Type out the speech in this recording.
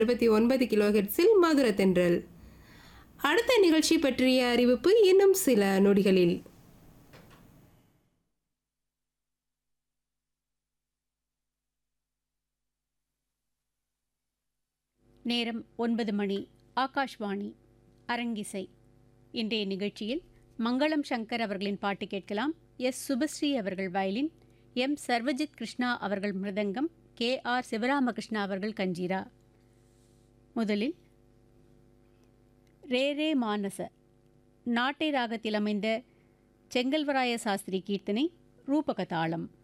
இருபத்தி ஒன்பது கிலோ ஹெர்ட்ஸில் மதுர தென்றல் அடுத்த நிகழ்ச்சி பற்றிய அறிவிப்பு இன்னும் சில நொடிகளில் நேரம் ஒன்பது மணி ஆகாஷ்வாணி அரங்கிசை இன்றைய நிகழ்ச்சியில் மங்களம் சங்கர் அவர்களின் பாட்டு கேட்கலாம் எஸ் சுபஸ்ரீ அவர்கள் வயலின் எம் சர்வஜித் கிருஷ்ணா அவர்கள் மிருதங்கம் கே ஆர் சிவராமகிருஷ்ணா அவர்கள் கஞ்சீரா முதலில் ரே ரே மானச நாட்டை ராகத்தில் அமைந்த செங்கல்வராய சாஸ்திரி கீர்த்தனை ரூபக தாளம்